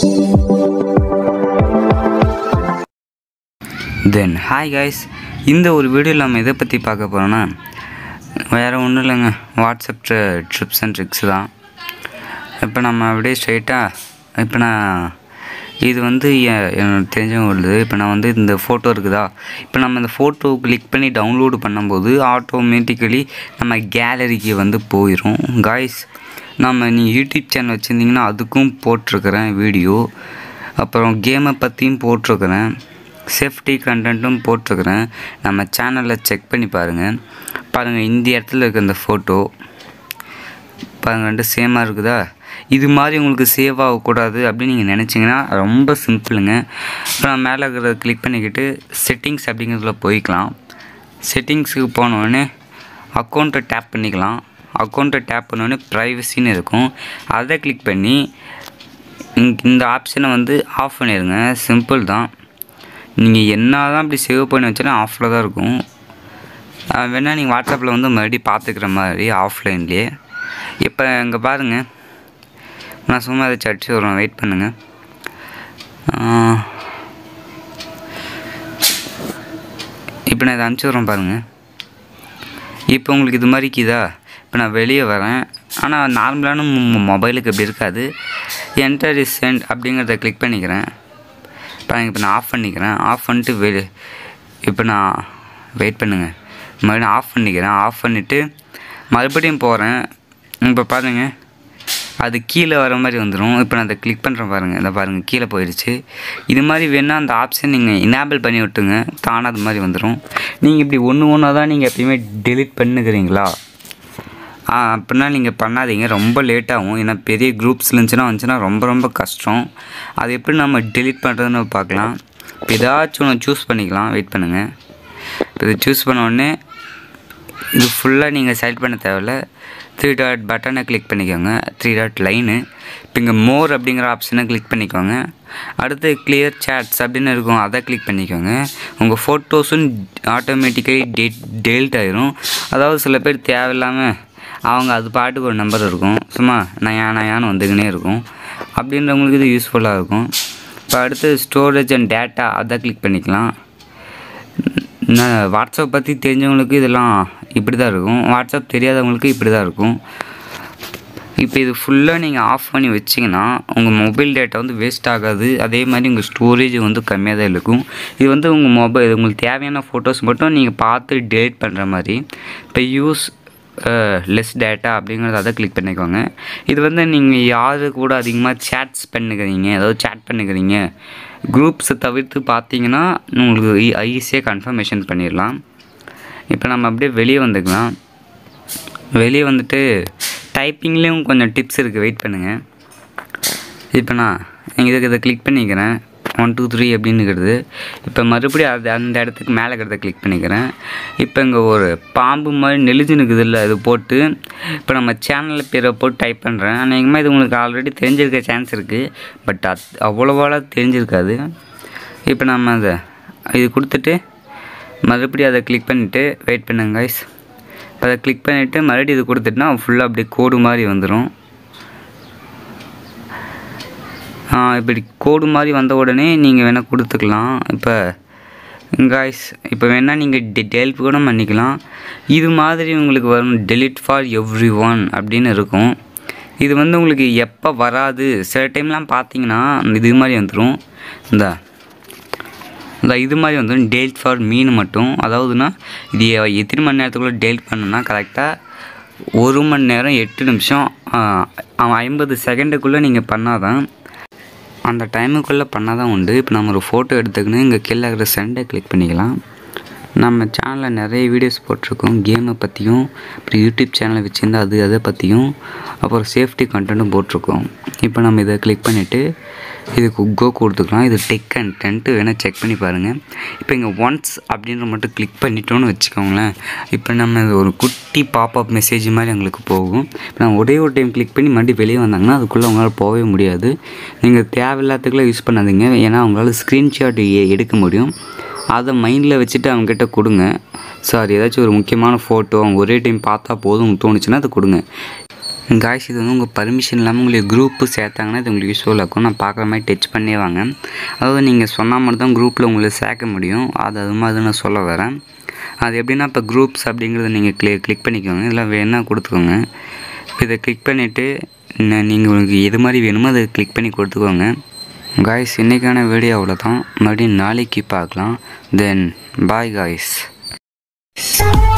தென் hi guys இந்த ஒரு வீடியோவில் நம்ம எதை பற்றி பார்க்க போகிறோன்னா வேறு ஒன்றும் இல்லைங்க வாட்ஸ்அப் ட்ரிப்ஸ் அண்ட் ட்ரிக்ஸ் தான் இப்போ நம்ம அப்படியே ஸ்ட்ரைட்டாக இப்போ நான் இது வந்து எ- எனக்கு தெரிஞ்சவங்க உள்ளது இப்போ நான் வந்து இந்த ஃபோட்டோ இருக்குதா இப்போ நம்ம இந்த ஃபோட்டோ கிளிக் பண்ணி டவுன்லோடு பண்ணும்போது ஆட்டோமேட்டிக்கலி நம்ம கேலரிக்கு வந்து போயிடும் காய்ஸ் நம்ம நீ யூடியூப் சேனல் வச்சுருந்தீங்கன்னா அதுக்கும் போட்டிருக்கிறேன் வீடியோ அப்புறம் கேமை பற்றியும் போட்டிருக்கிறேன் சேஃப்டி கண்டென்ட்டும் போட்டிருக்கிறேன் நம்ம சேனலில் செக் பண்ணி பாருங்கள் பாருங்கள் இந்த இடத்துல இருக்க இந்த ஃபோட்டோ பாருங்க ரெண்டு சேமாக இருக்குதா இது மாதிரி உங்களுக்கு சேவ் ஆகக்கூடாது அப்படின்னு நீங்கள் நினச்சிங்கன்னா ரொம்ப சிம்பிளுங்க இப்போ நான் மேலே இருக்கிறத கிளிக் பண்ணிக்கிட்டு செட்டிங்ஸ் அப்படிங்கிறதுல போய்க்கலாம் செட்டிங்ஸுக்கு போனோடனே அக்கௌண்ட்டை டேப் பண்ணிக்கலாம் அக்கௌண்ட்டை டேப் பண்ணோடனே ப்ரைவசின்னு இருக்கும் அதை கிளிக் பண்ணி இங்க- இந்த ஆப்ஷனை வந்து ஆஃப் பண்ணிடுங்க சிம்பிள் தான் நீங்கள் என்ன தான் இப்படி சேவ் பண்ணி வச்சாலும் ஆஃபில் தான் இருக்கும் அஹ் வேணா நீங்கள் வாட்ஸ்அப்பில் வந்து மறுபடியும் பார்த்துக்கிற மாதிரி ஆஃப்லைன்லேயே இப்போ இங்கே பாருங்கள் நான் சும்மா அதை அடிச்சு வருவேன் வெயிட் பண்ணுங்கள் இப்போ நான் இதை அனுப்பிச்சி விட்றேன் பாருங்கள் இப்போ உங்களுக்கு இது மாதிரி இருக்குதா இப்போ நான் வெளியே வரேன் ஆனால் நார்மலான மொபைலுக்கு இப்படி இருக்காது என்டர் இஸ் சென்ட் அப்படிங்கிறத கிளிக் பண்ணிக்கிறேன் பாருங்க இப்போ நான் ஆஃப் பண்ணிக்கிறேன் ஆஃப் பண்ணிட்டு வெ இப்போ நான் வெயிட் பண்ணுங்கள் மறுபடியும் ஆஃப் பண்ணிக்கிறேன் ஆஃப் பண்ணிவிட்டு மறுபடியும் போகிறேன் இப்போ பாருங்க அது கீழே வர மாதிரி வந்துடும் இப்போ நான் அதை கிளிக் பண்ணுறேன் பாருங்கள் இந்த பாருங்கள் கீழே போயிடுச்சு இது மாதிரி வேணால் அந்த ஆப்ஷன் நீங்கள் இனாபிள் பண்ணி விட்டுங்க தானாக அது மாதிரி வந்துடும் நீங்கள் இப்படி ஒன்று ஒன்றா தான் நீங்கள் எப்பயுமே டெலிட் பண்ணுகிறீங்களா ஆ அப்படின்னா நீங்கள் பண்ணாதீங்க ரொம்ப லேட் ஆகும் ஏன்னா பெரிய குரூப்ஸ் இருந்துச்சுன்னா வந்துச்சுன்னா ரொம்ப ரொம்ப கஷ்டம் அது எப்படி நம்ம டெலிட் பண்ணுறதுன்னு பார்க்கலாம் இப்போ ஏதாச்சும் ஒன்று சூஸ் பண்ணிக்கலாம் வெயிட் பண்ணுங்கள் இப்போ இதை சூஸ் பண்ண உடனே இது ஃபுல்லாக நீங்கள் செலக்ட் பண்ண தேவையில்ல த்ரீ டாட் பட்டனை கிளிக் பண்ணிக்கோங்க த்ரீ டாட் லைனு இப்போ இங்கே மோர் அப்படிங்கிற ஆப்ஷனை கிளிக் பண்ணிக்கோங்க அடுத்து கிளியர் சேட்ஸ் அப்படின்னு இருக்கும் அதை கிளிக் பண்ணிக்கோங்க உங்கள் ஃபோட்டோஸும் ஆட்டோமேட்டிக்கலி டெட் டெலிட் ஆயிரும் அதாவது சில பேர் தேவையில்லாமல் அவங்க அது பாட்டுக்கு ஒரு நம்பர் இருக்கும் சும்மா நயா நயான்னு வந்துக்கினே இருக்கும் அப்படின்றவங்களுக்கு இது யூஸ்ஃபுல்லாக இருக்கும் இப்போ அடுத்து ஸ்டோரேஜ் அண்ட் டேட்டா அதை கிளிக் பண்ணிக்கலாம் நான் வாட்ஸ்அப் பற்றி தெரிஞ்சவங்களுக்கு இதெல்லாம் இப்படி தான் இருக்கும் வாட்ஸ்அப் தெரியாதவங்களுக்கு இப்படி தான் இருக்கும் இப்போ இது ஃபுல்லாக நீங்கள் ஆஃப் பண்ணி வச்சிங்கன்னா உங்கள் மொபைல் டேட்டா வந்து வேஸ்ட் ஆகாது அதே மாதிரி உங்கள் ஸ்டோரேஜ் வந்து கம்மியாக தான் இருக்கும் இது வந்து உங்கள் மொபைல் உங்களுக்கு தேவையான ஃபோட்டோஸ் மட்டும் நீங்கள் பார்த்து டெலிட் பண்ணுற மாதிரி இப்போ யூஸ் லெஸ் டேட்டா அப்படிங்கிறத அதை கிளிக் பண்ணிக்கோங்க இது வந்து நீங்கள் யாரு கூட அதிகமாக சேட்ஸ் பண்ணுகிறீங்க ஏதாவது சேட் பண்ணுகிறீங்க குரூப்ஸை தவிர்த்து பார்த்தீங்கன்னா உங்களுக்கு ஈஸியாக கன்ஃபர்மேஷன் பண்ணிடலாம் இப்போ நம்ம அப்படியே வெளியே வந்துக்கலாம் வெளியே வந்துட்டு டைப்பிங்லேயும் கொஞ்சம் டிப்ஸ் இருக்குது வெயிட் பண்ணுங்கள் இப்போ நான் இதுக்கு இதை கிளிக் பண்ணிக்கிறேன் ஒன் டூ த்ரீ அப்படின்னுக்கிறது இப்போ மறுபடியும் அது அந்த இடத்துக்கு மேலே இருக்கிறத கிளிக் பண்ணிக்கிறேன் இப்போ இங்கே ஒரு பாம்பு மாதிரி நெலிஜுன்னு இருக்குது இல்லை இது போட்டு இப்போ நம்ம சேனலில் பேரை போட்டு டைப் பண்ணுறேன் அநேகமாக இது உங்களுக்கு ஆல்ரெடி தெரிஞ்சிருக்க சான்ஸ் இருக்குது பட் அது அவ்வளோவால தெரிஞ்சிருக்காது இப்போ நம்ம அதை இது கொடுத்துட்டு மறுபடியும் அதை கிளிக் பண்ணிவிட்டு வெயிட் பண்ணுங்க guys அதை கிளிக் பண்ணிவிட்டு மறுபடியும் இது கொடுத்துட்டுனா ஃபுல்லாக அப்படியே கோடு மாதிரி வந்துடும் இப்படி கோடு மாதிரி வந்த உடனே நீங்கள் வேணால் கொடுத்துக்கலாம் இப்போ காய்ஸ் இப்போ வேணால் நீங்கள் டெலிட் கூட பண்ணிக்கலாம் இது மாதிரி உங்களுக்கு வரும் டெலிட் ஃபார் எவ்ரி ஒன் அப்படின்னு இருக்கும் இது வந்து உங்களுக்கு எப்போ வராது சில டைம்லாம் பார்த்தீங்கன்னா இது மாதிரி வந்துடும் இந்த இந்த இது மாதிரி வந்து டேட் ஃபார் மீன் மட்டும் அதாவதுன்னா இது எ- எத்தனை மணி நேரத்துக்குள்ளே டேட் பண்ணணும்னா கரெக்டாக ஒரு மணி நேரம் எட்டு நிமிஷம் அவன் ஐம்பது செகண்டுக்குள்ளே நீங்கள் பண்ணாதான் அந்த டைமுக்குள்ளே பண்ணால் தான் உண்டு இப்போ நம்ம ஒரு ஃபோட்டோ எடுத்துக்கின்னு இங்கே கீழே இருக்கிற சென்டை கிளிக் பண்ணிக்கலாம் நம்ம சேனலில் நிறைய வீடியோஸ் போட்டிருக்கோம் கேமை பற்றியும் அப்புறம் யூடியூப் சேனலை வச்சுருந்தா அது அதை பற்றியும் அப்புறம் சேஃப்டி கண்டென்ட்டும் போட்டிருக்கோம் இப்போ நம்ம இதை கிளிக் பண்ணிவிட்டு இதுக்கு கோ கொடுத்துக்கலாம் இது டெக் கண்டென்ட்டு வேணால் செக் பண்ணி பாருங்கள் இப்போ இங்கே ஒன்ஸ் அப்படின்ற மட்டும் கிளிக் பண்ணிட்டோன்னு வச்சுக்கோங்களேன் இப்போ நம்ம இது ஒரு குட்டி பாப்அப் மெசேஜ் மாதிரி எங்களுக்கு போகும் இப்போ நான் ஒரே ஒரு டைம் கிளிக் பண்ணி மறுபடியும் வெளியே வந்தாங்கன்னா அதுக்குள்ளே அவங்களால போகவே முடியாது நீங்கள் தேவையில்லாததுக்குள்ளே யூஸ் பண்ணாதீங்க ஏன்னா அவங்களால ஸ்க்ரீன்ஷாட் எடுக்க முடியும் அதை மைண்டில் வச்சுட்டு அவங்ககிட்ட கொடுங்க சார் ஏதாச்சும் ஒரு முக்கியமான ஃபோட்டோ அவங்க ஒரே டைம் பார்த்தா போதும் தோணுச்சுன்னா அதை கொடுங்க காய்ஸ் இது வந்து உங்கள் பர்மிஷன் இல்லாமல் உங்களுக்கு குரூப்பு சேர்த்தாங்கன்னா இது உங்களுக்கு யூஸ்ஃபுல்லாக இருக்கும் நான் பார்க்குற மாதிரி டச் பண்ணே வாங்க அதாவது நீங்கள் சொன்னால் மட்டும் தான் குரூப்பில் உங்களுக்கு சேர்க்க முடியும் அது அது மாதிரி நான் சொல்ல வரேன் அது எப்படின்னா இப்போ குரூப்ஸ் அப்படிங்கிறத நீங்கள் கிளி கிளிக் பண்ணிக்கோங்க இதில் வேணால் கொடுத்துக்கோங்க இப்போ இதை கிளிக் பண்ணிவிட்டு நீங்கள் உங்களுக்கு எது மாதிரி வேணுமோ அதை கிளிக் பண்ணி கொடுத்துக்கோங்க காய்ஸ் இன்றைக்கான வீடியோ அவ்வளோதான் மறுபடியும் நாளைக்கு பார்க்கலாம் தென் பாய் காய்ஸ்